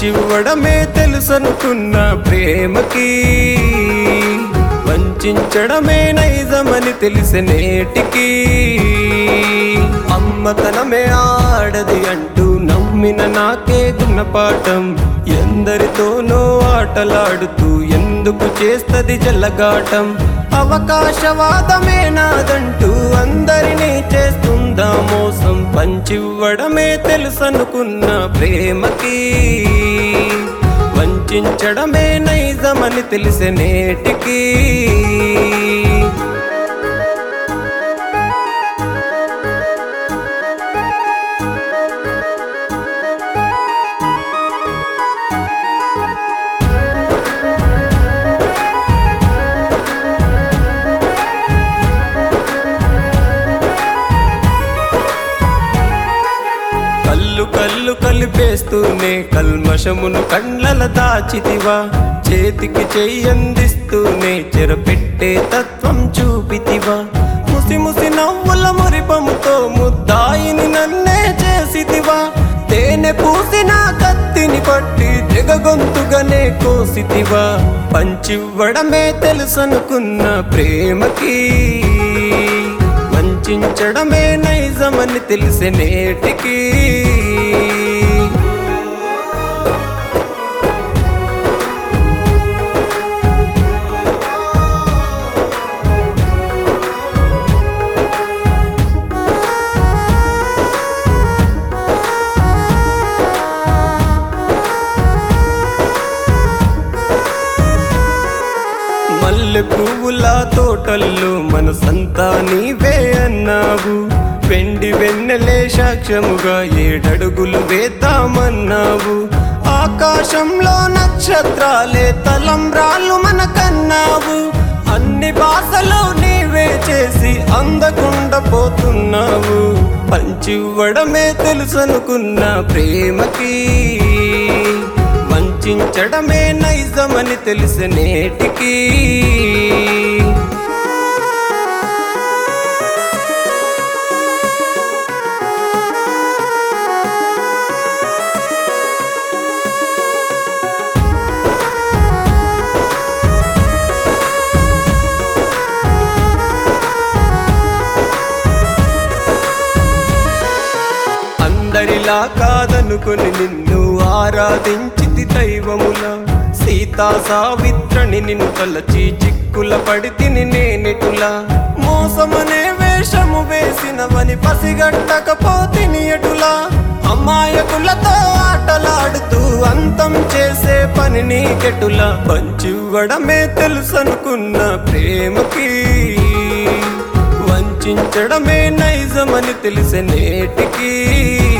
పంచివ్వడమే తెలుసనుకున్న ప్రేమకి వంచడమే నైజమని తెలిసి నేటికి అమ్మతనమే ఆడది అంటూ నమ్మిన నాకే గుణపాఠం ఎందరితోనో ఆటలాడుతూ ఎందుకు చేస్తది జల్లగాటం అవకాశవాదమే నాదంటూ అందరినీ చేస్తుందా మోసం పంచివ్వడమే తెలుసనుకున్న ప్రేమకి వంచడమే నైజమని తెలిసే నేటికి కల్లు కల్లు కలిపేస్తూనే కల్మషమును కండ్లల దాచితివా చేతికి చెయ్యందిస్తూనే చెరపెట్టే తత్వం చూపితివా ముసి ముసి నవ్వుల మురిపముతో ముద్దాయిని నన్నే చేసితివా తేనె పూసిన కత్తిని పట్టి దిగగొంతుగానే కోసితివా పంచివ్వడమే తెలుసనుకున్న ప్రేమకి వంచడమే నైజమని తెలిసే నేటికి మల్లె పువ్వుల తోటల్లో మనసంతా నీవే అన్నావు వెండి వెన్నెలే సాక్ష్యముగా ఏడడుగులు వేద్దామన్నావు ఆకాశంలో నక్షత్రాలే తలంబ్రాలు మనకన్నావు అన్ని భాషలు నీవే చేసి అందకుండా పోతున్నావు పంచివ్వడమే తెలుసనుకున్న ప్రేమకి వంచడమే నైజమని తెలిసి నేటికి అందరిలా కాదనుకొని నిన్ను ఆరాధించితి దైవములా సీతా సావిత్రని నిన్ను తలచి చిక్కుల పడితిని నేనెటులా మోసమనే వేషము వేసినవని పసిగట్టకపోతిని ఎటులా అమాయకులతో ఆటలాడుతూ అంతం చేసే పని నీకెటులా పంచివ్వడమే తెలుసనుకున్న ప్రేమకి వంచడమే నైజమని తెలిసే నేటికి